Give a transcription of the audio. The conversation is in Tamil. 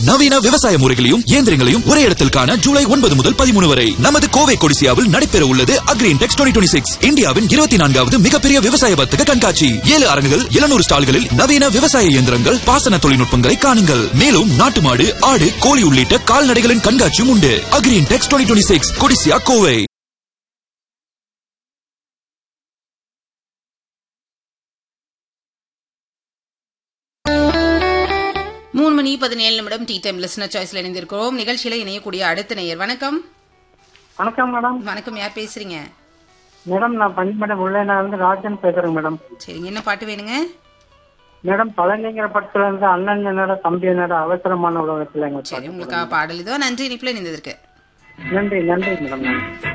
நவீன விவசாய முறைகளையும் இயந்திரங்களையும் ஒரே இடத்தில் காண ஜூலை ஒன்பது முதல் பதிமூணு வரை நமது கோவை கொடிசியாவில் நடைபெற உள்ளது அக்ரீன் டெக்ஸ் டுவெண்ட்டி சிக்ஸ் இந்தியாவின் இருபத்தி நான்காவது மிகப்பெரிய விவசாய வர்த்தக கண்காட்சி ஏழு அரங்குகள் எழுநூறு ஸ்டால்களில் நவீன விவசாய இயந்திரங்கள் பாசன தொழில்நுட்பங்களை காணுங்கள் மேலும் நாட்டு மாடு ஆடு கோழி உள்ளிட்ட கால்நடைகளின் கண்காட்சியும் உண்டு Agri Intex twenty six Codissia Kovai மூணு மணி பதினேழு நிமிடம் டீ டைம் லிஸ்னர் சாய்ஸ்ல இணைந்திருக்கிறோம் நிகழ்ச்சியில இணையக்கூடிய அடுத்த நேயர் வணக்கம் வணக்கம் மேடம் வணக்கம் யார் பேசுறீங்க மேடம் நான் பள்ளிமடம் உள்ளேனா இருந்து ராஜன் பேசுறேன் மேடம் சரிங்க என்ன பாட்டு வேணுங்க மேடம் பழனிங்கிற படத்துல இருந்து அண்ணன் என்னோட தம்பி என்னோட அவசரமான உலகத்துல எங்களுக்கு சரி உங்களுக்கு பாடல் இதோ நன்றி இனிப்புல நின்றதற்கு நன்றி நன்றி மேடம் நன்றி